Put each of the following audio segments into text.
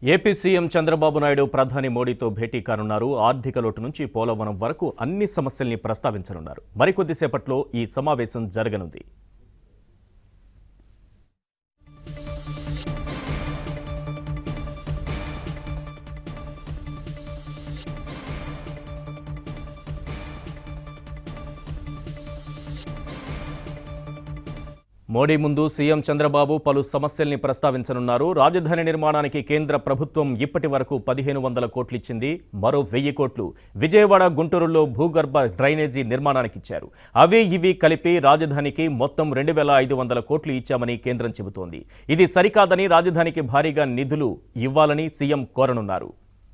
AP CM Chandrababu Naidu ప్రధాని మోడీతో భేటీ కానున్నారు ఆర్థిక లోటు నుంచి పోలవరం వరకు అన్ని సమస్యల్ని ప్రస్తావించనున్నారు మరికొద్దిసేపట్లో ఈ సమావేశం జరగనుంది మోడీ ముందు సీఎం చంద్రబాబు పలు సమస్యల్ని ప్రస్తావించనున్నారు రాజధాని నిర్మాణానికి కేంద్ర ప్రభుత్వం ఇప్పటి వరకు పదిహేను వందల కోట్లు ఇచ్చింది మరో వెయ్యి కోట్లు విజయవాడ గుంటూరులో భూగర్భ డ్రైనేజీ నిర్మాణానికి ఇచ్చారు అవి ఇవి కలిపి రాజధానికి మొత్తం రెండు వేల ఐదు వందల కోట్లు ఇచ్చామని కేంద్రం చెబుతోంది ఇది సరికాదని రాజధానికి భారీగా నిధులు ఇవ్వాలని సీఎం కోరనున్నారు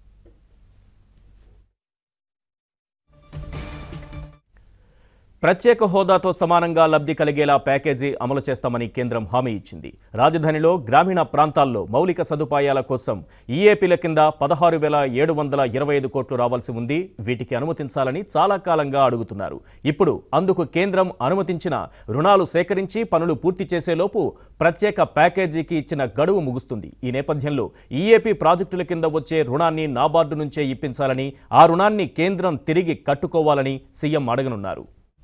ప్రత్యేక హోదాతో సమానంగా లబ్ధి కలిగేలా ప్యాకేజీ అమలు చేస్తామని కేంద్రం హామీ ఇచ్చింది రాజధానిలో గ్రామీణ ప్రాంతాల్లో మౌలిక సదుపాయాల కోసం ఈఏపీల కింద పదహారు వేల ఏడు వందల ఇరవై ఐదు కోట్లు రావాల్సి ఉంది వీటికి అనుమతించాలని చాలా కాలంగా అడుగుతున్నారు ఇప్పుడు అందుకు కేంద్రం అనుమతించిన రుణాలు సేకరించి పనులు పూర్తి చేసేలోపు ప్రత్యేక ప్యాకేజీకి ఇచ్చిన గడువు ముగుస్తుంది ఈ నేపథ్యంలో ఈఏపీ ప్రాజెక్టుల కింద వచ్చే రుణాన్ని నాబార్డు నుంచే ఇప్పించాలని ఆ రుణాన్ని కేంద్రం తిరిగి కట్టుకోవాలని సీఎం అడగనున్నారు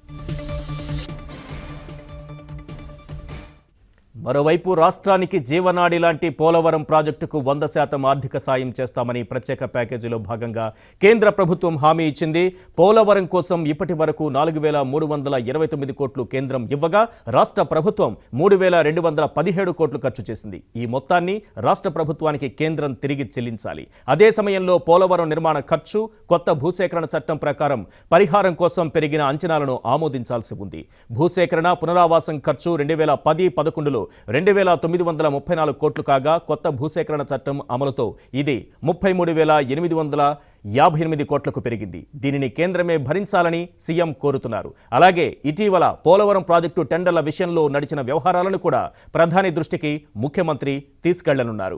మరోవైపు రాష్ట్రానికి జీవనాడి లాంటి పోలవరం ప్రాజెక్టుకు వంద శాతం ఆర్థిక సాయం చేస్తామని ప్రత్యేక ప్యాకేజీలో భాగంగా కేంద్ర ప్రభుత్వం హామీ ఇచ్చింది పోలవరం కోసం ఇప్పటి వరకు నాలుగు వేల మూడు వందల ఇరవై తొమ్మిది కోట్లు కేంద్రం ఇవ్వగా రాష్ట్ర ప్రభుత్వం మూడు వేల రెండు వందల పదిహేడు కోట్లు ఖర్చు చేసింది ఈ మొత్తాన్ని రాష్ట్ర ప్రభుత్వానికి కేంద్రం తిరిగి చెల్లించాలి అదే సమయంలో పోలవరం నిర్మాణ ఖర్చు కొత్త భూసేకరణ చట్టం ప్రకారం పరిహారం కోసం పెరిగిన అంచనాలను ఆమోదించాల్సి ఉంది భూసేకరణ పునరావాసం ఖర్చు రెండు వేల పది పదకొండులో రెండు వేల తొమ్మిది వందల ముప్పై నాలుగు కోట్లు కాగా కొత్త భూసేకరణ చట్టం అమలుతో ఇది ముప్పై మూడు వేల ఎనిమిది వందల యాభై ఎనిమిది కోట్లకు పెరిగింది దీనిని కేంద్రమే భరించాలని సీఎం కోరుతున్నారు అలాగే ఇటీవల పోలవరం ప్రాజెక్టు టెండర్ల విషయంలో నడిచిన వ్యవహారాలను కూడా ప్రధాని దృష్టికి ముఖ్యమంత్రి తీసుకెళ్లనున్నారు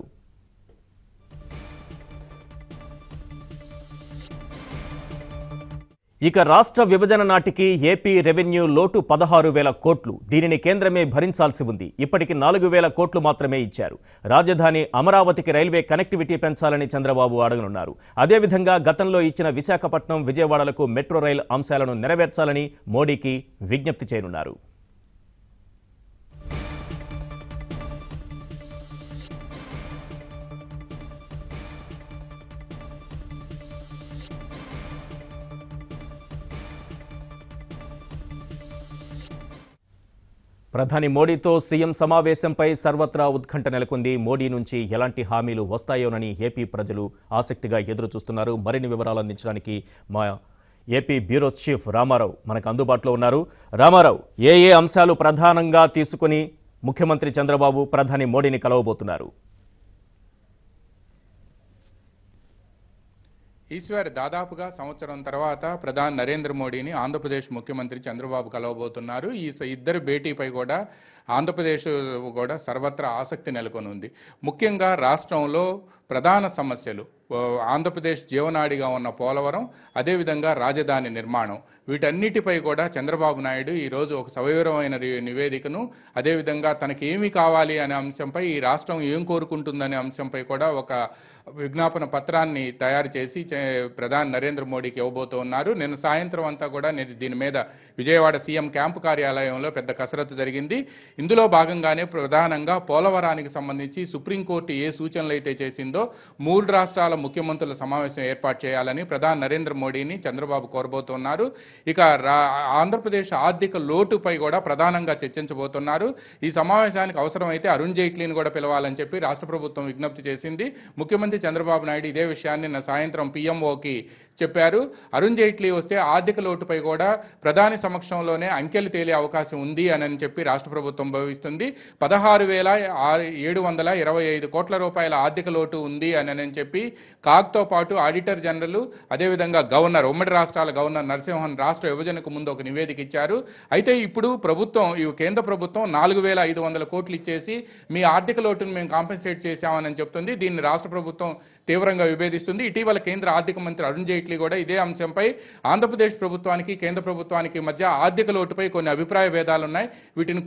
ఇక రాష్ట్ర విభజన నాటికి ఏపీ రెవెన్యూ లోటు పదహారు వేల కోట్లు దీనిని కేంద్రమే భరించాల్సి ఉంది ఇప్పటికి నాలుగు వేల కోట్లు మాత్రమే ఇచ్చారు రాజధాని అమరావతికి రైల్వే కనెక్టివిటీ పెంచాలని చంద్రబాబు అడగనున్నారు అదేవిధంగా గతంలో ఇచ్చిన విశాఖపట్నం విజయవాడలకు మెట్రో రైల్ అంశాలను నెరవేర్చాలని మోడీకి విజ్ఞప్తి చేయనున్నారు ప్రధాని మోడీతో సీఎం సమావేశంపై సర్వత్రా ఉత్కంఠ నెలకొంది మోడీ నుంచి ఎలాంటి హామీలు వస్తాయోనని ఏపీ ప్రజలు ఆసక్తిగా ఎదురు చూస్తున్నారు మరిన్ని వివరాలు అందించడానికి మా ఏపీ బ్యూరో చీఫ్ రామారావు మనకు అందుబాటులో ఉన్నారు రామారావు ఏ ఏ అంశాలు ప్రధానంగా తీసుకుని ముఖ్యమంత్రి చంద్రబాబు ప్రధాని మోడీని కలవబోతున్నారు ఈశ్వర్ దాదాపుగా సంవత్సరం తర్వాత ప్రధాని నరేంద్ర మోడీని ఆంధ్రప్రదేశ్ ముఖ్యమంత్రి చంద్రబాబు కలవబోతున్నారు ఈ స- ఇద్దరు భేటీపై కూడా ఆంధ్రప్రదేశ్ కూడా సర్వత్రా ఆసక్తి నెలకొని ఉంది ముఖ్యంగా రాష్ట్రంలో ప్రధాన సమస్యలు ఓ, ఆంధ్రప్రదేశ్ జీవనాడిగా ఉన్న పోలవరం అదేవిధంగా రాజధాని నిర్మాణం వీటన్నిటిపై కూడా చంద్రబాబు నాయుడు ఈరోజు ఒక సవివరమైన రి- నివేదికను అదేవిధంగా తనకి ఏమి కావాలి అనే అంశంపై ఈ రాష్ట్రం ఏం కోరుకుంటుందనే అంశంపై కూడా ఒక విజ్ఞాపన పత్రాన్ని తయారు చేసి చే- ప్రధాని నరేంద్ర మోడీకి ఇవ్వబోతూ ఉన్నారు నిన్న సాయంత్రం అంతా కూడా నేను దీని మీద విజయవాడ సీఎం క్యాంపు కార్యాలయంలో పెద్ద కసరత్తు జరిగింది ఇందులో భాగంగానే ప్రధానంగా పోలవరానికి సంబంధించి సుప్రీంకోర్టు ఏ సూచనలు అయితే చేసిందో మూడు రాష్ట్రాల ముఖ్యమంత్రుల సమావేశం ఏర్పాటు చేయాలని ప్రధాని నరేంద్ర మోడీని చంద్రబాబు కోరబోతున్నారు ఇక రా- ఆంధ్రప్రదేశ్ ఆర్థిక లోటుపై కూడా ప్రధానంగా చర్చించబోతున్నారు ఈ సమావేశానికి అవసరమైతే అరుణ్ జైట్లీని కూడా పిలవాలని చెప్పి రాష్ట్ర ప్రభుత్వం విజ్ఞప్తి చేసింది ముఖ్యమంత్రి చంద్రబాబు నాయుడు ఇదే విషయాన్ని నిన్న సాయంత్రం పిఎంఓకి చెప్పారు అరుణ్ జైట్లీ వస్తే ఆర్థిక లోటుపై కూడా ప్రధాని సమక్షంలోనే అంకెలు తేలే అవకాశం ఉంది అని చెప్పి రాష్ట్ర ప్రభుత్వం భావిస్తుంది పదహారు వేల ఏడు వందల ఇరవై ఐదు కోట్ల రూపాయల ఆర్థిక లోటు ఉంది అని అని చెప్పి కాగ్తో పాటు ఆడిటర్ జనరల్ అదేవిధంగా గవర్నర్ ఉమ్మడి రాష్ట్రాల గవర్నర్ నరసింహన్ రాష్ట్ర విభజనకు ముందు ఒక నివేదిక ఇచ్చారు అయితే ఇప్పుడు ప్రభుత్వం ఈ కేంద్ర ప్రభుత్వం నాలుగు వేల ఐదు వందల కోట్లు ఇచ్చేసి మీ ఆర్థిక లోటును మేము కాంపెన్సేట్ చేశామని చెప్తుంది దీన్ని రాష్ట్ర ప్రభుత్వం తీవ్రంగా విభేదిస్తుంది ఇటీవల కేంద్ర ఆర్థిక మంత్రి అరుణ్ జైట్లీ కూడా ఇదే అంశంపై ఆంధ్రప్రదేశ్ ప్రభుత్వానికి కేంద్ర ప్రభుత్వానికి మధ్య ఆర్థిక లోటుపై కొన్ని అభిప్రాయ భేదాలున్నాయి వీటిని కూర్చొని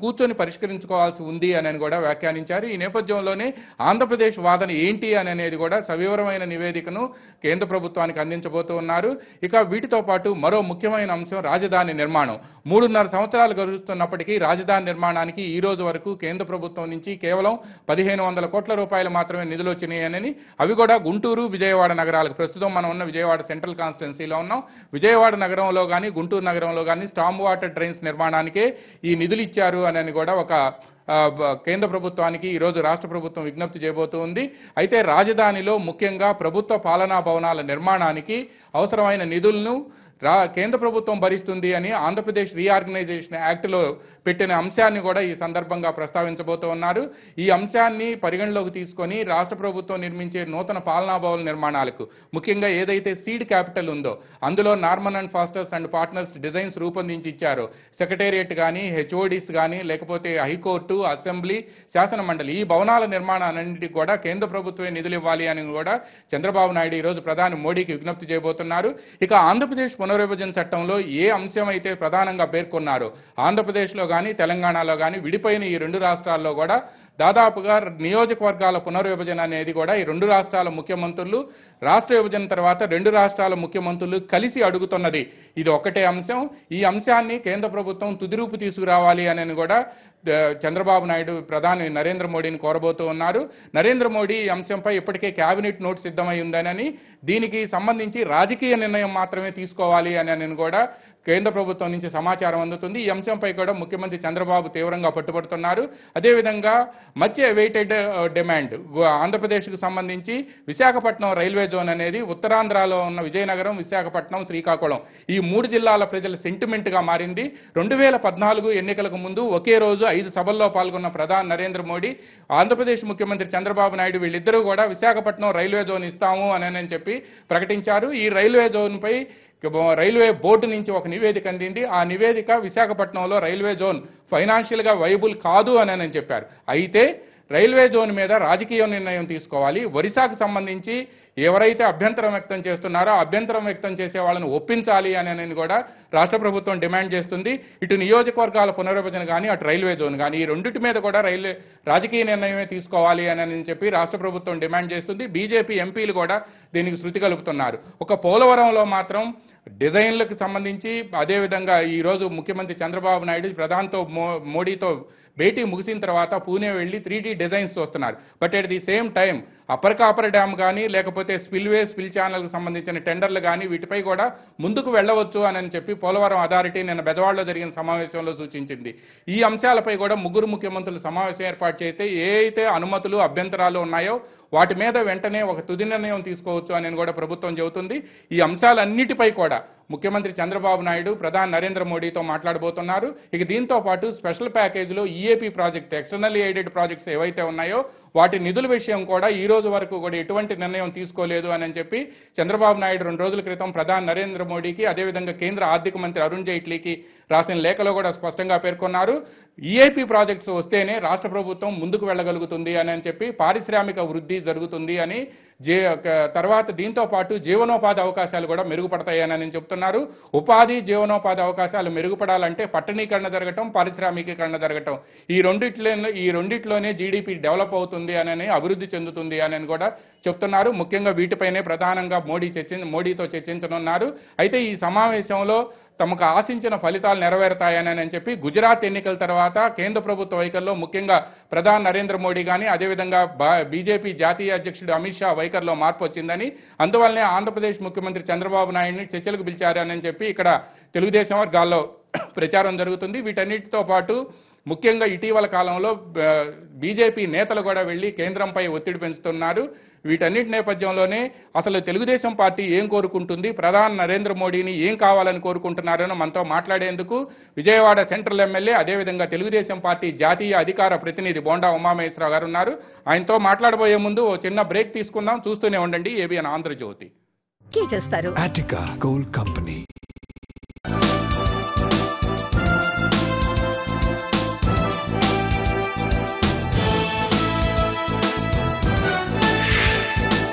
పరిష్కరించుకోవాల్సి ఉంది అని కూడా వ్యాఖ్యానించారు ఈ నేపథ్యంలోనే ఆంధ్రప్రదేశ్ వాదన ఏంటి అని అనేది కూడా సవివరమైన నివేదికను కేంద్ర ప్రభుత్వానికి అందించబోతూ ఉన్నారు ఇక వీటితో పాటు మరో ముఖ్యమైన అంశం రాజధాని నిర్మాణం మూడున్నర సంవత్సరాలు గడుస్తున్నప్పటికీ రాజధాని నిర్మాణానికి ఈ రోజు వరకు కేంద్ర ప్రభుత్వం నుంచి కేవలం పదిహేను వందల కోట్ల రూపాయలు మాత్రమే నిధులు వచ్చినాయని అవి కూడా గుంటూరు విజయవాడ నగరాలకు ప్రస్తుతం మనం ఉన్న విజయవాడ సెంట్రల్ కాన్స్టిట్యున్సీలో ఉన్నాం విజయవాడ నగరంలో కానీ గుంటూరు నగరంలో కానీ స్టామ్ వాటర్ డ్రైన్స్ నిర్మాణానికే ఈ నిధులు ఇచ్చారు అని కూడా ఒక ఆ, బ- కేంద్ర ప్రభుత్వానికి ఈరోజు రాష్ట్ర ప్రభుత్వం విజ్ఞప్తి చేయబోతోంది అయితే రాజధానిలో ముఖ్యంగా ప్రభుత్వ పాలనా భవనాల నిర్మాణానికి అవసరమైన నిధులను రా కేంద్ర ప్రభుత్వం భరిస్తుంది అని ఆంధ్రప్రదేశ్ రీఆర్గనైజేషన్ యాక్ట్లో పెట్టిన అంశాన్ని కూడా ఈ సందర్భంగా ప్రస్తావించబోతూ ఉన్నారు ఈ అంశాన్ని పరిగణలోకి తీసుకొని రాష్ట్ర ప్రభుత్వం నిర్మించే నూతన పాలనా భవన నిర్మాణాలకు ముఖ్యంగా ఏదైతే సీడ్ క్యాపిటల్ ఉందో అందులో Norman and Fosters and partners designs రూపొందించి ఇచ్చారో సెక్రటేరియట్ కానీ హెచ్ఓడిస్ కానీ లేకపోతే హైకోర్టు అసెంబ్లీ శాసన మండలి ఈ భవనాల నిర్మాణాలన్నింటికి కూడా కేంద్ర ప్రభుత్వమే నిధులు ఇవ్వాలి అని కూడా చంద్రబాబు నాయుడు ఈ రోజు ప్రధాని మోడీకి విజ్ఞప్తి చేయబోతున్నారు ఇక ఆంధ్రప్రదేశ్ పునర్విభజన చట్టంలో ఏ అంశం అయితే ప్రధానంగా పేర్కొన్నారో ఆంధ్రప్రదేశ్లో కానీ తెలంగాణలో కానీ విడిపోయిన ఈ రెండు రాష్ట్రాల్లో కూడా దాదాపుగా నియోజకవర్గాల పునర్విభజన అనేది కూడా ఈ రెండు రాష్ట్రాల ముఖ్యమంత్రులు రాష్ట్ర విభజన తర్వాత రెండు రాష్ట్రాల ముఖ్యమంత్రులు కలిసి అడుగుతున్నది ఇది ఒకటే అంశం ఈ అంశాన్ని కేంద్ర ప్రభుత్వం తుదిరూపు తీసుకురావాలి అని కూడా ద- చంద్రబాబు నాయుడు ప్రధాని నరేంద్ర మోడీని కోరబోతూ ఉన్నారు నరేంద్ర మోడీ ఈ అంశంపై ఇప్పటికే కేబినెట్ నోట్ సిద్ధమై ఉందనని దీనికి సంబంధించి రాజకీయ నిర్ణయం మాత్రమే తీసుకోవాలి అని అని కూడా కేంద్ర ప్రభుత్వం నుంచి సమాచారం అందుతుంది ఈ అంశంపై కూడా ముఖ్యమంత్రి చంద్రబాబు తీవ్రంగా పట్టుబడుతున్నారు అదేవిధంగా మచ్ అవైటెడ్ డిమాండ్ ఆంధ్రప్రదేశ్కు సంబంధించి విశాఖపట్నం రైల్వే జోన్ అనేది ఉత్తరాంధ్రలో ఉన్న విజయనగరం విశాఖపట్నం శ్రీకాకుళం ఈ మూడు జిల్లాల ప్రజల సెంటిమెంట్ గా మారింది రెండు వేల పద్నాలుగు ఎన్నికలకు ముందు ఒకే రోజు ఐదు సభల్లో పాల్గొన్న ప్రధాని నరేంద్ర మోడీ ఆంధ్రప్రదేశ్ ముఖ్యమంత్రి చంద్రబాబు నాయుడు వీళ్ళిద్దరూ కూడా విశాఖపట్నం రైల్వే జోన్ ఇస్తాము అని అని చెప్పి ప్రకటించారు ఈ రైల్వే జోన్పై రైల్వే బోర్డు నుంచి ఒక నివేదిక అందింది ఆ నివేదిక విశాఖపట్నంలో రైల్వే జోన్ ఫైనాన్షియల్ గా వైబుల్ కాదు అని అని చెప్పారు అయితే రైల్వే జోన్ మీద రాజకీయ నిర్ణయం తీసుకోవాలి ఒరిస్సాకు సంబంధించి ఎవరైతే అభ్యంతరం వ్యక్తం చేస్తున్నారో ఆ అభ్యంతరం వ్యక్తం చేసే వాళ్ళని ఒప్పించాలి అని అని కూడా రాష్ట్ర ప్రభుత్వం డిమాండ్ చేస్తుంది ఇటు నియోజకవర్గాల పునర్విభజన కానీ అటు రైల్వే జోన్ కానీ ఈ రెండింటి మీద కూడా రైల్వే రాజకీయ నిర్ణయమే తీసుకోవాలి అని అని చెప్పి రాష్ట్ర ప్రభుత్వం డిమాండ్ చేస్తుంది బీజేపీ ఎంపీలు కూడా దీనికి శృతి కలుపుతున్నారు ఒక పోలవరంలో మాత్రం డిజైన్లకు సంబంధించి అదేవిధంగా ఈరోజు ముఖ్యమంత్రి చంద్రబాబు నాయుడు ప్రధానితో మో మోడీతో భేటీ ముగిసిన తర్వాత పూణే వెళ్ళి త్రీ డీ డిజైన్స్ చూస్తున్నారు but at the same time upper coffer dam కానీ లేకపోతే స్పిల్వే స్పిల్ ఛానల్కి సంబంధించిన టెండర్లు కానీ వీటిపై కూడా ముందుకు వెళ్ళవచ్చు అని అని చెప్పి పోలవరం అథారిటీ నిన్న బెదవాడలో జరిగిన సమావేశంలో సూచించింది ఈ అంశాలపై కూడా ముగ్గురు ముఖ్యమంత్రులు సమావేశం ఏర్పాటు చేస్తే ఏ అయితే అనుమతులు అభ్యంతరాలు ఉన్నాయో వాటి మీద వెంటనే ఒక తుది నిర్ణయం తీసుకోవచ్చు అని కూడా ప్రభుత్వం చెబుతుంది ఈ అంశాలన్నిటిపై కూడా ముఖ్యమంత్రి చంద్రబాబు నాయుడు ప్రధాని నరేంద్ర మోడీతో మాట్లాడబోతున్నారు ఇక దీంతో పాటు స్పెషల్ ప్యాకేజీలో EAP project external aided projects ఏవైతే ఉన్నాయో వాటి నిధుల విషయం కూడా ఈ రోజు వరకు కూడా ఎటువంటి నిర్ణయం తీసుకోలేదు అని చెప్పి చంద్రబాబు నాయుడు రెండు రోజుల క్రితం ప్రధాని నరేంద్ర మోడీకి అదేవిధంగా కేంద్ర ఆర్థిక మంత్రి అరుణ్ జైట్లీకి రాసిన లేఖలో కూడా స్పష్టంగా పేర్కొన్నారు ఈఐపీ ప్రాజెక్ట్స్ వస్తేనే రాష్ట్ర ప్రభుత్వం ముందుకు వెళ్ళగలుగుతుంది అని అని చెప్పి పారిశ్రామిక వృద్ధి జరుగుతుంది అని జే ఒక తర్వాత దీంతో పాటు జీవనోపాధి అవకాశాలు కూడా మెరుగుపడతాయని అని చెప్తున్నారు ఉపాధి జీవనోపాధి అవకాశాలు మెరుగుపడాలంటే పట్టణీకరణ జరగటం పారిశ్రామికీకరణ జరగటం ఈ రెండిట్లో ఈ రెండిట్లోనే జీడిపి డెవలప్ అవుతుంది అని అభివృద్ధి చెందుతుంది అని కూడా చెప్తున్నారు ముఖ్యంగా వీటిపైనే ప్రధానంగా మోడీ చర్చి మోడీతో చర్చించనున్నారు అయితే ఈ సమావేశంలో తమకు ఆశించిన ఫలితాలు నెరవేరుతాయని అని చెప్పి గుజరాత్ ఎన్నికల తర్వాత కేంద్ర ప్రభుత్వ వైఖరిలో ముఖ్యంగా ప్రధాని నరేంద్ర మోడీ కానీ అదేవిధంగా బా- బీజేపీ జాతీయ అధ్యక్షుడు అమిత్ షా వైఖరిలో మార్పు వచ్చిందని అందువల్లనే ఆంధ్రప్రదేశ్ ముఖ్యమంత్రి చంద్రబాబు నాయుడిని చర్చలకు పిలిచారని చెప్పి ఇక్కడ తెలుగుదేశం వర్గాల్లో ప్రచారం జరుగుతుంది వీటన్నిటితో పాటు ముఖ్యంగా ఇటీవల కాలంలో బ- బీజేపీ నేతలు కూడా వెళ్లి కేంద్రంపై ఒత్తిడి పెంచుతున్నారు వీటన్నిటి నేపథ్యంలోనే అసలు తెలుగుదేశం పార్టీ ఏం కోరుకుంటుంది ప్రధాని నరేంద్ర మోడీని ఏం కావాలని కోరుకుంటున్నారని మనతో మాట్లాడేందుకు విజయవాడ సెంట్రల్ ఎమ్మెల్యే అదేవిధంగా తెలుగుదేశం పార్టీ జాతీయ అధికార ప్రతినిధి బోండా ఉమామహేశ్వరరావు గారు ఉన్నారు ఆయనతో మాట్లాడబోయే ముందు ఓ చిన్న బ్రేక్ తీసుకుందాం చూస్తూనే ఉండండి ఏబిఎన్ ఆంధ్రజ్యోతి కీ చేస్తారు Attica Gold Company.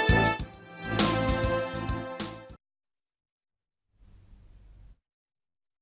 Narendra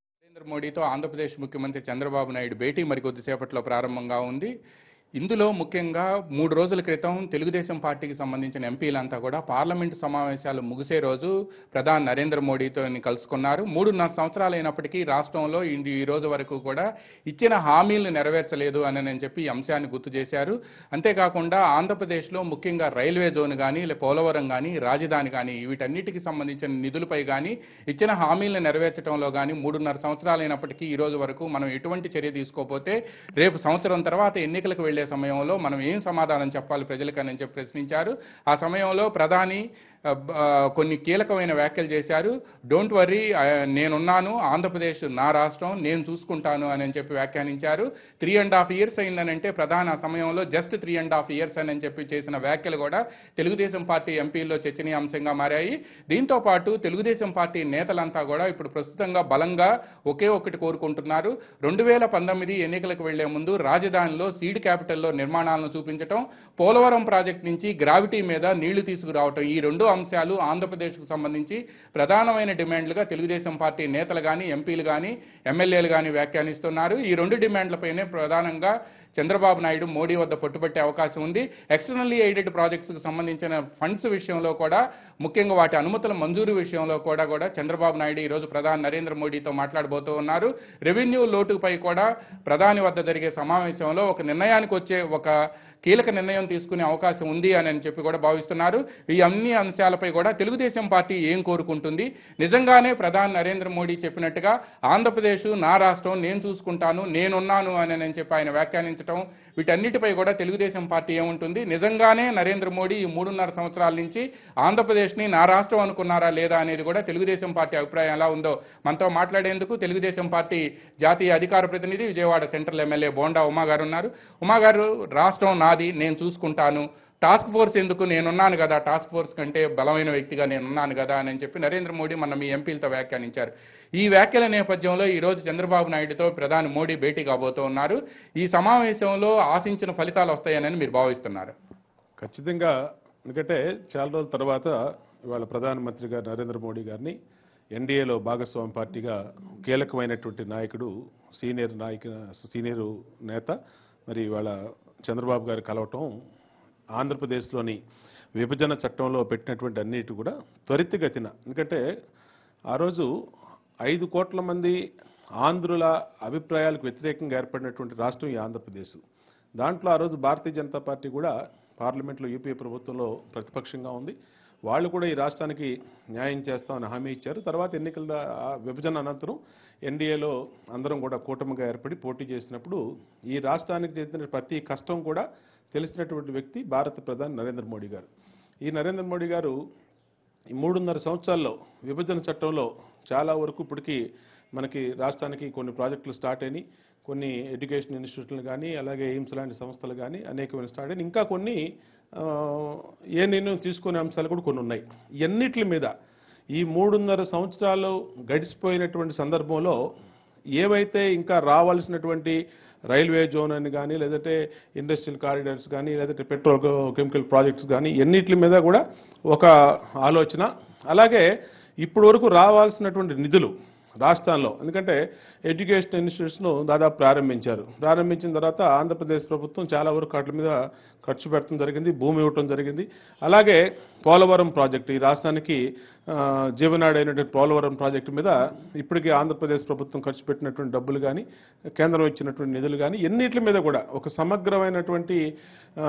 Narendra మోడీతో ఆంధ్రప్రదేశ్ ముఖ్యమంత్రి చంద్రబాబు నాయుడు భేటీ మరి కొద్దిసేపట్లో ప్రారంభంగా ఉంది ఇందులో ముఖ్యంగా మూడు రోజుల క్రితం తెలుగుదేశం పార్టీకి సంబంధించిన ఎంపీలంతా కూడా పార్లమెంటు సమావేశాలు ముగిసే రోజు ప్రధాని నరేంద్ర మోడీతో కలుసుకున్నారు మూడున్నర సంవత్సరాలు అయినప్పటికీ రాష్ట్రంలో ఈ- ఈ రోజు వరకు కూడా ఇచ్చిన హామీలను నెరవేర్చలేదు అని అని చెప్పి ఈ అంశాన్ని గుర్తు చేశారు అంతేకాకుండా ఆంధ్రప్రదేశ్లో ముఖ్యంగా రైల్వే జోన్ కానీ లే పోలవరం కానీ రాజధాని కానీ వీటన్నిటికి సంబంధించిన నిధులపై కానీ ఇచ్చిన హామీలను నెరవేర్చడంలో కానీ మూడున్నర సంవత్సరాలైనప్పటికీ ఈ రోజు వరకు మనం ఎటువంటి చర్య తీసుకోకపోతే రేపు సంవత్సరం తర్వాత ఎన్నికలకు వెళ్లే సమయంలో మనం ఏం సమాధానం చెప్పాలి ప్రజలకని చెప్పి ప్రశ్నించారు ఆ సమయంలో ప్రధాని ఆ, బ- ఆ, కొన్ని కీలకమైన వ్యాఖ్యలు చేశారు డోంట్ వర్రీ నేనున్నాను ఆంధ్రప్రదేశ్ నా రాష్ట్రం నేను చూసుకుంటాను అని చెప్పి వ్యాఖ్యానించారు త్రీ అండ్ హాఫ్ ఇయర్స్ అయిందనంటే ప్రధాని ఆ సమయంలో just three and half years అని చెప్పి చేసిన వ్యాఖ్యలు కూడా తెలుగుదేశం పార్టీ ఎంపీల్లో చర్చనీయాంశంగా మారాయి దీంతో పాటు తెలుగుదేశం పార్టీ నేతలంతా కూడా ఇప్పుడు ప్రస్తుతంగా బలంగా ఒకే ఒక్కటి కోరుకుంటున్నారు రెండు వేల పంతొమ్మిది ఎన్నికలకు వెళ్లే ముందు రాజధానిలో సీడ్ క్యాపిటల్లో నిర్మాణాలను చూపించడం పోలవరం ప్రాజెక్ట్ నుంచి గ్రావిటీ మీద నీళ్లు తీసుకురావటం ఈ రెండు అంశాలు ఆంధ్రప్రదేశ్కు సంబంధించి ప్రధానమైన డిమాండ్లుగా తెలుగుదేశం పార్టీ నేతలు కానీ ఎంపీలు కానీ ఎమ్మెల్యేలు కానీ వ్యాఖ్యానిస్తున్నారు ఈ రెండు డిమాండ్లపైనే ప్రధానంగా చంద్రబాబు నాయుడు మోడీ వద్ద పట్టుబట్టే అవకాశం ఉంది ఎక్స్టర్నల్లీ ఎయిడెడ్ ప్రాజెక్ట్స్కి సంబంధించిన ఫండ్స్ విషయంలో కూడా ముఖ్యంగా వాటి అనుమతుల మంజూరు విషయంలో కూడా కూడా చంద్రబాబు నాయుడు ఈ రోజు ప్రధాని నరేంద్ర మోడీతో మాట్లాడబోతూ ఉన్నారు రెవెన్యూ లోటుపై కూడా ప్రధాని వద్ద జరిగే సమావేశంలో ఒక నిర్ణయానికి వచ్చే ఒక కీలక నిర్ణయం తీసుకునే అవకాశం ఉంది అని అని చెప్పి కూడా భావిస్తున్నారు ఈ అన్ని అంశాలపై కూడా తెలుగుదేశం పార్టీ ఏం కోరుకుంటుంది నిజంగానే ప్రధాని నరేంద్ర మోడీ చెప్పినట్టుగా ఆంధ్రప్రదేశ్ నా రాష్ట్రం నేను చూసుకుంటాను నేనున్నాను అని అని చెప్పి ఆయన వ్యాఖ్యానించడం వీటన్నిటిపై కూడా తెలుగుదేశం పార్టీ ఏముంటుంది నిజంగానే నరేంద్ర మోడీ ఈ మూడున్నర సంవత్సరాల నుంచి ఆంధ్రప్రదేశ్ని నా రాష్ట్రం అనుకున్నారా లేదా అనేది కూడా తెలుగుదేశం పార్టీ అభిప్రాయం ఎలా ఉందో మనతో మాట్లాడేందుకు తెలుగుదేశం పార్టీ జాతీయ అధికార ప్రతినిధి విజయవాడ సెంట్రల్ ఎమ్మెల్యే బోండా ఉమా గారు ఉన్నారు ఉమా గారు రాష్ట్రం నాది నేను చూసుకుంటాను టాస్క్ ఫోర్స్ ఎందుకు నేనున్నాను కదా టాస్క్ ఫోర్స్ కంటే బలమైన వ్యక్తిగా నేనున్నాను కదా అని చెప్పి నరేంద్ర మోడీ మన మీ ఎంపీలతో వ్యాఖ్యానించారు ఈ వ్యాఖ్యల నేపథ్యంలో ఈ రోజు చంద్రబాబు నాయుడుతో ప్రధాని మోడీ భేటీ కాబోతూ ఉన్నారు ఈ సమావేశంలో ఆశించిన ఫలితాలు వస్తాయని మీరు భావిస్తున్నారు ఖచ్చితంగా ఎందుకంటే చాలా రోజుల తర్వాత ఇవాళ ప్రధానమంత్రి గారు నరేంద్ర మోడీ గారిని ఎన్డీఏలో భాగస్వామి పార్టీగా కీలకమైనటువంటి నాయకుడు సీనియర్ నాయక సీనియర్ నేత మరి ఇవాళ చంద్రబాబు గారు కలవటం ఆంధ్రప్రదేశ్లోని విభజన చట్టంలో పెట్టినటువంటి అన్నిటి కూడా త్వరితగతిన ఎందుకంటే ఆ రోజు ఐదు కోట్ల మంది ఆంధ్రుల అభిప్రాయాలకు వ్యతిరేకంగా ఏర్పడినటువంటి రాష్ట్రం ఈ ఆంధ్రప్రదేశ్ దాంట్లో ఆ రోజు భారతీయ జనతా పార్టీ కూడా పార్లమెంట్లో యూపీఏ ప్రభుత్వంలో ప్రతిపక్షంగా ఉంది వాళ్ళు కూడా ఈ రాష్ట్రానికి న్యాయం చేస్తామని హామీ ఇచ్చారు తర్వాత ఎన్నికల దా- ఆ విభజన అనంతరం ఎన్డీఏలో అందరం కూడా కూటమిగా ఏర్పడి పోటీ చేసినప్పుడు ఈ రాష్ట్రానికి చెందిన ప్రతి కష్టం కూడా తెలిసినటువంటి వ్యక్తి భారత ప్రధాని నరేంద్ర మోడీ గారు ఈ నరేంద్ర మోడీ గారు ఈ మూడున్నర సంవత్సరాల్లో విభజన చట్టంలో చాలా వరకు ఇప్పటికీ మనకి రాష్ట్రానికి కొన్ని ప్రాజెక్టులు స్టార్ట్ అయినాయి కొన్ని ఎడ్యుకేషన్ ఇన్స్టిట్యూట్లు కానీ అలాగే ఎయిమ్స్ లాంటి సంస్థలు కానీ అనేకమైన స్టార్ట్ అయినాయి ఇంకా కొన్ని ఆ, ఏ నిర్ణయం తీసుకునే అంశాలు కూడా కొన్ని ఉన్నాయి ఇవన్నిటి మీద ఈ మూడున్నర సంవత్సరాలు గడిచిపోయినటువంటి సందర్భంలో ఏవైతే ఇంకా రావాల్సినటువంటి రైల్వే జోన్ అని కానీ లేదంటే ఇండస్ట్రియల్ కారిడార్స్ కానీ లేదంటే పెట్రోల్ కెమికల్ ప్రాజెక్ట్స్ కానీ ఎన్నిటి మీద కూడా ఒక ఆలోచన అలాగే ఇప్పుడు వరకు రావాల్సినటువంటి నిధులు రాష్ట్రాల్లో ఎందుకంటే ఎడ్యుకేషన్ ఇన్స్టిట్యూట్స్ను దాదాపు ప్రారంభించారు ప్రారంభించిన తర్వాత ఆంధ్రప్రదేశ్ ప్రభుత్వం చాలా వరకు వాటి మీద ఖర్చు పెట్టడం జరిగింది భూమి ఇవ్వటం జరిగింది అలాగే పోలవరం ప్రాజెక్టు ఈ రాష్ట్రానికి ఆ, జీవనాడి అయినటువంటి పోలవరం ప్రాజెక్టు మీద ఇప్పటికీ ఆంధ్రప్రదేశ్ ప్రభుత్వం ఖర్చు పెట్టినటువంటి డబ్బులు కానీ కేంద్రం ఇచ్చినటువంటి నిధులు కానీ ఎన్నిటి మీద కూడా ఒక సమగ్రమైనటువంటి ఆ,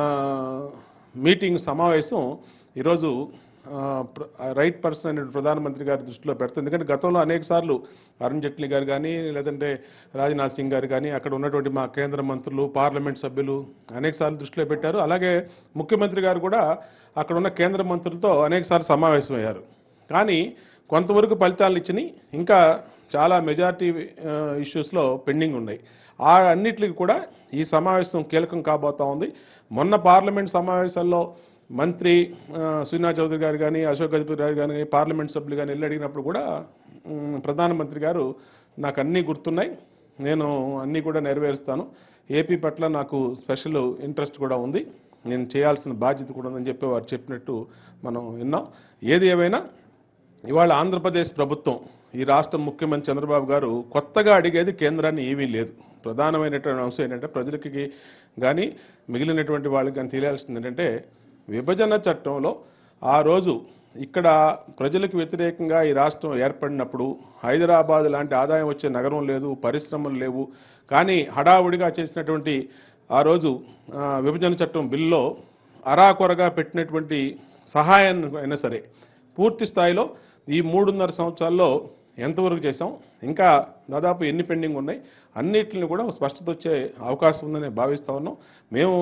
మీటింగ్ సమావేశం ఈరోజు ఆ, ప్ర- ఆ రైట్ పర్సన్ అనే ప్రధానమంత్రి గారి దృష్టిలో పెడుతుంది ఎందుకంటే గతంలో అనేక సార్లు అరుణ్ జైట్లీ గారు కానీ లేదంటే రాజ్నాథ్ సింగ్ గారు కానీ అక్కడ ఉన్నటువంటి మా కేంద్ర మంత్రులు పార్లమెంట్ సభ్యులు అనేక సార్లు దృష్టిలో పెట్టారు అలాగే ముఖ్యమంత్రి గారు కూడా అక్కడ ఉన్న కేంద్ర మంత్రులతో అనేక సార్లు సమావేశమయ్యారు కానీ కొంతవరకు ఫలితాలు ఇచ్చినాయి ఇంకా చాలా మెజారిటీ ఇష్యూస్లో పెండింగ్ ఉన్నాయి ఆ అన్నిటికి కూడా ఈ సమావేశం కీలకం కాబోతా ఉంది మొన్న పార్లమెంట్ సమావేశాల్లో మంత్రి ఆ, సునా చౌదరి గారు కానీ అశోక్ గజపతి గారు కానీ పార్లమెంట్ సభ్యులు కానీ వెళ్ళి అడిగినప్పుడు కూడా ఉమ్, ప్రధానమంత్రి గారు నాకు అన్నీ గుర్తున్నాయి నేను అన్నీ కూడా నెరవేరుస్తాను ఏపీ పట్ల నాకు స్పెషల్ ఇంట్రెస్ట్ కూడా ఉంది నేను చేయాల్సిన బాధ్యత కూడా ఉందని చెప్పి వారు చెప్పినట్టు మనం విన్నాం ఏది ఏమైనా ఇవాళ ఆంధ్రప్రదేశ్ ప్రభుత్వం ఈ రాష్ట్ర ముఖ్యమంత్రి చంద్రబాబు గారు కొత్తగా అడిగేది కేంద్రాన్ని ఏమీ లేదు ప్రధానమైనటువంటి అంశం ఏంటంటే ప్రజలకి కానీ మిగిలినటువంటి వాళ్ళకి కానీ తెలియాల్సింది ఏంటంటే విభజన చట్టంలో ఆ రోజు ఇక్కడ ప్రజలకు వ్యతిరేకంగా ఈ రాష్ట్రం ఏర్పడినప్పుడు హైదరాబాద్ లాంటి ఆదాయం వచ్చే నగరం లేదు పరిశ్రమలు లేవు కానీ హడావుడిగా చేసినటువంటి ఆ రోజు ఆ, విభజన చట్టం బిల్లో అరాకొరగా పెట్టినటువంటి సహాయం అయినా సరే పూర్తి స్థాయిలో ఈ మూడున్నర సంవత్సరాల్లో ఎంతవరకు చేశాం ఇంకా దాదాపు ఎన్ని పెండింగ్ ఉన్నాయి అన్నిటిని కూడా స్పష్టత వచ్చే అవకాశం ఉందని భావిస్తా ఉన్నాం మేము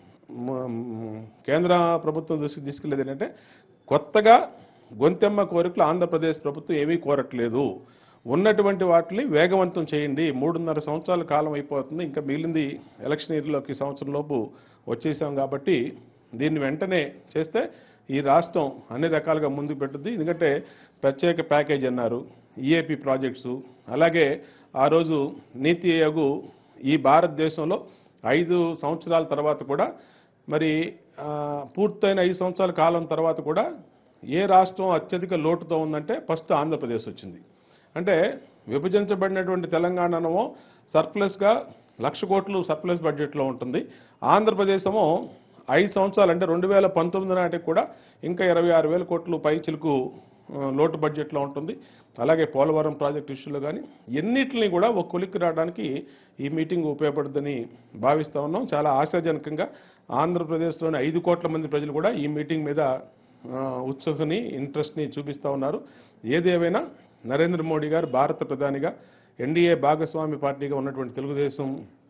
మ- మ్, కేంద్ర ప్రభుత్వం దృష్టికి తీసుకెళ్లేది ఏంటంటే కొత్తగా గొంతెమ్మ కోరికలు ఆంధ్రప్రదేశ్ ప్రభుత్వం ఏమీ కోరట్లేదు ఉన్నటువంటి వాటిని వేగవంతం చేయండి మూడున్నర సంవత్సరాల కాలం అయిపోతుంది ఇంకా మిగిలింది ఎలక్షన్ ఇయర్లోకి సంవత్సరం లోపు వచ్చేసాం కాబట్టి దీన్ని వెంటనే చేస్తే ఈ రాష్ట్రం అన్ని రకాలుగా ముందుకు పెట్టుద్ది ఎందుకంటే ప్రత్యేక ప్యాకేజ్ అన్నారు ఈఏపీ ప్రాజెక్ట్స్ అలాగే ఆ రోజు నీతి ఆయోగ్ ఈ భారతదేశంలో ఐదు సంవత్సరాల తర్వాత కూడా మరి ఆ, పూర్తయిన ఐదు సంవత్సరాల కాలం తర్వాత కూడా ఏ రాష్ట్రం అత్యధిక లోటుతో ఉందంటే ఫస్ట్ ఆంధ్రప్రదేశ్ వచ్చింది అంటే విభజించబడినటువంటి తెలంగాణనేమో సర్ప్లస్గా లక్ష కోట్లు సర్ప్లస్ బడ్జెట్లో ఉంటుంది ఆంధ్రప్రదేశ్ ఏమో ఐదు సంవత్సరాలు అంటే రెండు వేల పంతొమ్మిది నాటికి కూడా ఇంకా ఇరవై ఆరు వేల కోట్లు పై చిలుకు ఆ, లోటు బడ్జెట్లో ఉంటుంది అలాగే పోలవరం ప్రాజెక్ట్ ఇష్యూలో కానీ ఎన్నిటిని కూడా ఒక కొలిక్కి రావడానికి ఈ మీటింగ్ ఉపయోగపడుతుందని భావిస్తా ఉన్నాం చాలా ఆశాజనకంగా ఆంధ్రప్రదేశ్లోని ఐదు కోట్ల మంది ప్రజలు కూడా ఈ మీటింగ్ మీద ఆ, ఉత్సుకని ఇంట్రెస్ట్ని చూపిస్తూ ఉన్నారు ఏదేమైనా నరేంద్ర మోడీ గారు భారత ప్రధానిగా ఎన్డీఏ భాగస్వామి పార్టీగా ఉన్నటువంటి తెలుగుదేశం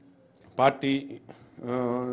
పార్టీ ఆ,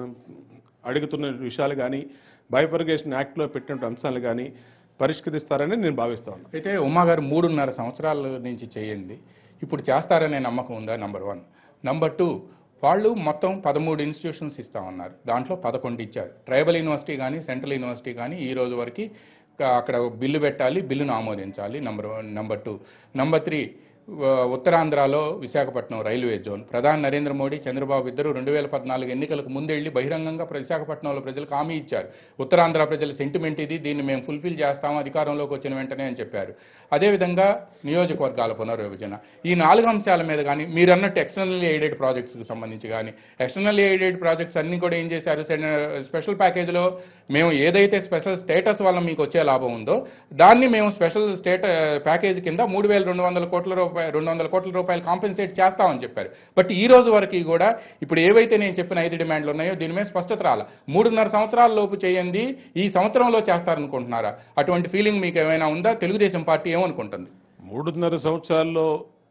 అడుగుతున్న విషయాలు కానీ బైఫర్గేషన్ యాక్ట్లో పెట్టినటువంటి అంశాలు కానీ పరిష్కరిస్తారని నేను భావిస్తా ఉన్నాను అయితే ఉమా గారు మూడున్నర సంవత్సరాల నుంచి చేయండి ఇప్పుడు చేస్తారనే నమ్మకం ఉందా నంబర్ వన్ నంబర్ టూ వాళ్ళు మొత్తం పదమూడు ఇన్స్టిట్యూషన్స్ ఇస్తామన్నారు దాంట్లో పదకొండు ఇచ్చారు ట్రైబల్ యూనివర్సిటీ కానీ సెంట్రల్ యూనివర్సిటీ కానీ ఈ రోజు వరకు అక్కడ బిల్లు పెట్టాలి బిల్లును ఆమోదించాలి number one number two number three ఆ, ఉత్తరాంధ్రలో విశాఖపట్నం రైల్వే జోన్ ప్రధాని నరేంద్ర మోడీ చంద్రబాబు ఇద్దరు రెండు వేల పద్నాలుగు ఎన్నికలకు ముందెళ్ళి బహిరంగంగా విశాఖపట్నంలో ప్రజలకు హామీ ఇచ్చారు ఉత్తరాంధ్ర ప్రజల సెంటిమెంట్ ఇది దీన్ని మేము ఫుల్ఫిల్ చేస్తాం అధికారంలోకి వచ్చిన వెంటనే అని చెప్పారు అదేవిధంగా నియోజకవర్గాల పునర్విభజన ఈ నాలుగు అంశాల మీద కానీ మీరు అన్నట్టు ఎక్స్టర్నల్ ఎయిడెడ్ ప్రాజెక్ట్స్కి సంబంధించి కానీ ఎక్స్టర్నల్ ఎయిడెడ్ ప్రాజెక్ట్స్ అన్ని కూడా ఏం చేశారు స్పెషల్ ప్యాకేజ్లో మేము ఏదైతే స్పెషల్ స్టేటస్ వల్ల మీకు వచ్చే లాభం ఉందో దాన్ని మేము స్పెషల్ స్టేట ప్యాకేజ్ కింద మూడు వేల రెండు వందల కోట్ల రూపాయలు రెండు వందల కోట్ల రూపాయలు కాంపెన్సేట్ చేస్తామని చెప్పారు బట్ ఈ రోజు వరకు కూడా ఇప్పుడు ఏవైతే నేను చెప్పిన ఐదు డిమాండ్లు ఉన్నాయో దీని మీద స్పష్టత రాల మూడున్నర సంవత్సరాల లోపు చేయండి ఈ సంవత్సరంలో చేస్తారనుకుంటున్నారా అటువంటి ఫీలింగ్ మీకు ఏమైనా ఉందా తెలుగుదేశం పార్టీ ఏమనుకుంటుంది మూడున్నర సంవత్సరాల్లో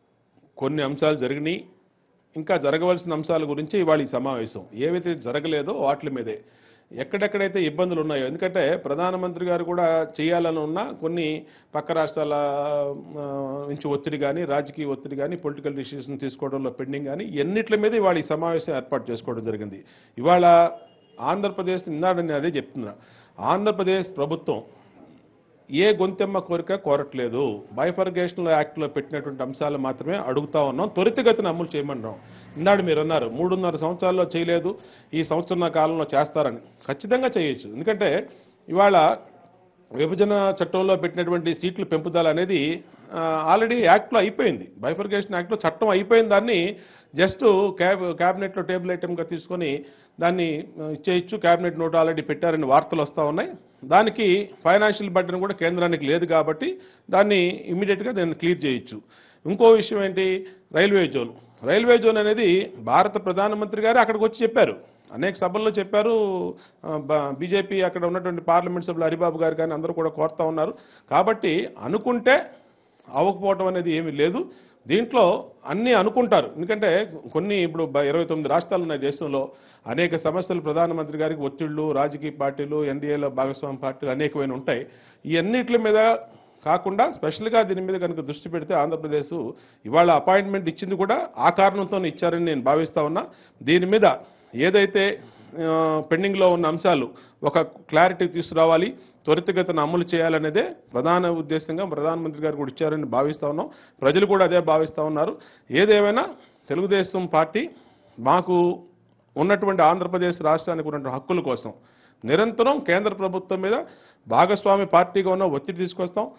కొన్ని అంశాలు జరిగినాయి ఇంకా జరగవలసిన అంశాల గురించి ఇవాళ ఈ సమావేశం ఏవైతే జరగలేదో వాటి మీదే ఎక్కడెక్కడైతే ఇబ్బందులు ఉన్నాయో ఎందుకంటే ప్రధానమంత్రి గారు కూడా చేయాలని ఉన్నా కొన్ని పక్క రాష్ట్రాల ఆ, నుంచి ఒత్తిడి కానీ రాజకీయ ఒత్తిడి కానీ పొలిటికల్ డిసిషన్ తీసుకోవడంలో పెండింగ్ కానీ ఎన్నిట్ల మీద ఇవాళ ఈ సమావేశం ఏర్పాటు చేసుకోవడం జరిగింది ఇవాళ ఆంధ్రప్రదేశ్ ఇందాక నేను అదే చెప్తున్నా ఆంధ్రప్రదేశ్ ప్రభుత్వం ఏ గొంతెమ్మ కోరిక కోరట్లేదు బైఫర్గేషన్ యాక్ట్లో పెట్టినటువంటి అంశాలు మాత్రమే అడుగుతా ఉన్నాం త్వరితగతిన అమలు చేయమన్నాం ఇందాడు మీరు అన్నారు మూడున్నర సంవత్సరాల్లో చేయలేదు ఈ సంవత్సరం కాలంలో చేస్తారని ఖచ్చితంగా చేయొచ్చు ఎందుకంటే ఇవాళ విభజన చట్టంలో పెట్టినటువంటి సీట్ల పెంపుదల అనేది ఆల్రెడీ యాక్ట్లో అయిపోయింది బైఫర్గేషన్ యాక్ట్లో చట్టం అయిపోయిన దాన్ని జస్ట్ క్యాబ్ క్యాబినెట్లో టేబుల్ ఐటమ్గా తీసుకొని దాన్ని ఆ, ఇచ్చేయచ్చు క్యాబినెట్ నోట్ ఆల్రెడీ పెట్టారని వార్తలు వస్తూ ఉన్నాయి దానికి ఫైనాన్షియల్ బడ్డన్ కూడా కేంద్రానికి లేదు కాబట్టి దాన్ని ఇమీడియట్గా దాన్ని క్లియర్ చేయొచ్చు ఇంకో విషయం ఏంటి రైల్వే జోన్ రైల్వే జోన్ అనేది భారత ప్రధానమంత్రి గారు అక్కడికి వచ్చి చెప్పారు అనేక సభల్లో చెప్పారు ఆ, బ- బీజేపీ అక్కడ ఉన్నటువంటి పార్లమెంట్ సభ్యులు హరిబాబు గారు కానీ అందరూ కూడా కోరుతా ఉన్నారు కాబట్టి అనుకుంటే అవ్వకపోవటం అనేది ఏమీ లేదు దీంట్లో అన్నీ అనుకుంటారు ఎందుకంటే కొన్ని ఇప్పుడు బ- ఇరవై తొమ్మిది రాష్ట్రాలు ఉన్నాయి దేశంలో అనేక సమస్యలు ప్రధానమంత్రి గారికి ఒత్తిళ్లు రాజకీయ పార్టీలు ఎన్డీఏలో భాగస్వామి పార్టీలు అనేకమైన ఉంటాయి ఈ అన్నిటి మీద కాకుండా స్పెషల్గా దీని మీద కనుక దృష్టి పెడితే ఆంధ్రప్రదేశ్ ఇవాళ అపాయింట్మెంట్ ఇచ్చింది కూడా ఆ కారణంతో ఇచ్చారని నేను భావిస్తా ఉన్నా దీని మీద ఏదైతే ఆ, పెండింగ్లో ఉన్న అంశాలు ఒక క్లారిటీ తీసుకురావాలి త్వరితగతిన అమలు చేయాలనేదే ప్రధాన ఉద్దేశంగా ప్రధానమంత్రి గారు కూడా ఇచ్చారని భావిస్తా ఉన్నాం ప్రజలు కూడా అదే భావిస్తా ఉన్నారు ఏదేమైనా తెలుగుదేశం పార్టీ మాకు ఉన్నటువంటి ఆంధ్రప్రదేశ్ రాష్ట్రానికి ఉన్నటువంటి హక్కుల కోసం నిరంతరం కేంద్ర ప్రభుత్వం మీద భాగస్వామి పార్టీగా ఉన్న ఒత్తిడి తీసుకొస్తాం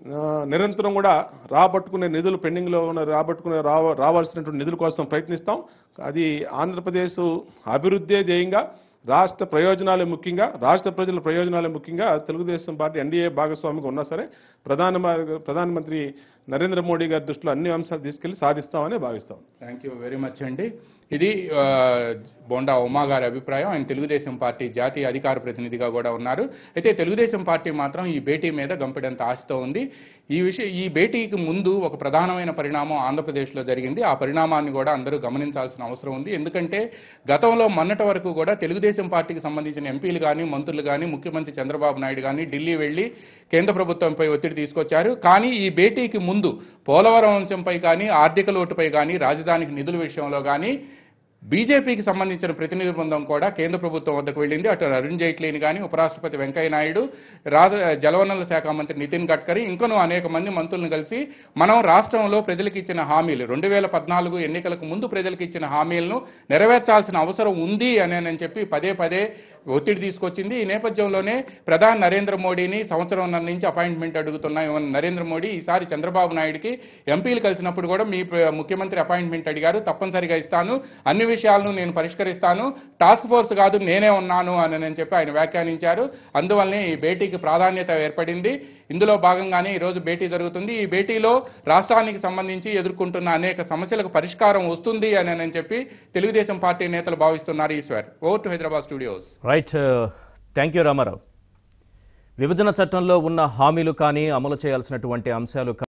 ఆ, నిరంతరం కూడా రాబట్టుకునే నిధులు పెండింగ్లో ఉన్న రాబట్టుకునే రావ రావాల్సినటువంటి నిధుల కోసం ప్రయత్నిస్తాం అది ఆంధ్రప్రదేశ్ అభివృద్ధే ధ్యేయంగా రాష్ట్ర ప్రయోజనాలే ముఖ్యంగా రాష్ట్ర ప్రజల ప్రయోజనాలే ముఖ్యంగా తెలుగుదేశం పార్టీ ఎన్డీఏ భాగస్వామిగా ఉన్నా సరే ప్రధాన ప్రధానమంత్రి నరేంద్ర మోడీ గారి దృష్టిలో అన్ని అంశాలు తీసుకెళ్లి సాధిస్తామని భావిస్తాం థ్యాంక్ యూ వెరీ మచ్ అండి ఇది ఆ, బోండా ఉమా గారి అభిప్రాయం ఆయన తెలుగుదేశం పార్టీ జాతీయ అధికార ప్రతినిధిగా కూడా ఉన్నారు అయితే తెలుగుదేశం పార్టీ మాత్రం ఈ భేటీ మీద గంపెడంత ఆశతో ఉంది ఈ విషయం ఈ భేటీకి ముందు ఒక ప్రధానమైన పరిణామం ఆంధ్రప్రదేశ్లో జరిగింది ఆ పరిణామాన్ని కూడా అందరూ గమనించాల్సిన అవసరం ఉంది ఎందుకంటే గతంలో మొన్నటి వరకు కూడా తెలుగుదేశం పార్టీకి సంబంధించిన ఎంపీలు కానీ మంత్రులు కానీ ముఖ్యమంత్రి చంద్రబాబు నాయుడు కానీ ఢిల్లీ వెళ్లి కేంద్ర ప్రభుత్వంపై ఒత్తిడి తీసుకొచ్చారు కానీ ఈ భేటీకి ముందు పోలవరం అంశంపై కానీ ఆర్థిక లోటుపై కానీ రాజధానికి నిధుల విషయంలో కానీ బీజేపీకి సంబంధించిన ప్రతినిధి బృందం కూడా కేంద్ర ప్రభుత్వం వద్దకు వెళ్ళింది అటు అరుణ్ జైట్లీని కానీ ఉపరాష్ట్రపతి వెంకయ్య నాయుడు రాజ జలవనరుల శాఖ మంత్రి నితిన్ గడ్కరీ ఇంకనూ అనేక మంది మంత్రులను కలిసి మనం రాష్ట్రంలో ప్రజలకు ఇచ్చిన హామీలు రెండు వేల పద్నాలుగు ఎన్నికలకు ముందు ప్రజలకు ఇచ్చిన హామీలను నెరవేర్చాల్సిన అవసరం ఉంది అని అని చెప్పి పదే పదే ఒత్తిడి తీసుకొచ్చింది ఈ నేపథ్యంలోనే ప్రధాని నరేంద్ర మోడీని సంవత్సరం నుంచి అపాయింట్మెంట్ అడుగుతున్న నరేంద్ర మోడీ ఈసారి చంద్రబాబు నాయుడుకి ఎంపీలు కలిసినప్పుడు కూడా మీ ప్ర- ముఖ్యమంత్రి అపాయింట్మెంట్ అడిగారు తప్పనిసరిగా ఇస్తాను అన్ని విషయాలను నేను పరిష్కరిస్తాను టాస్క్ ఫోర్స్ కాదు నేనే ఉన్నాను అని అని చెప్పి ఆయన వ్యాఖ్యానించారు అందువల్లనే ఈ భేటీకి ప్రాధాన్యత ఏర్పడింది ఇందులో భాగంగానే ఈ రోజు భేటీ జరుగుతుంది ఈ భేటీలో రాష్ట్రానికి సంబంధించి ఎదుర్కొంటున్న అనేక సమస్యలకు పరిష్కారం వస్తుంది అని అని చెప్పి తెలుగుదేశం పార్టీ నేతలు భావిస్తున్నారు Eshwar over to Hyderabad studios right thank you Ramarao విభజన చట్టంలో ఉన్న హామీలు కానీ అమలు చేయాల్సినటువంటి అంశాలు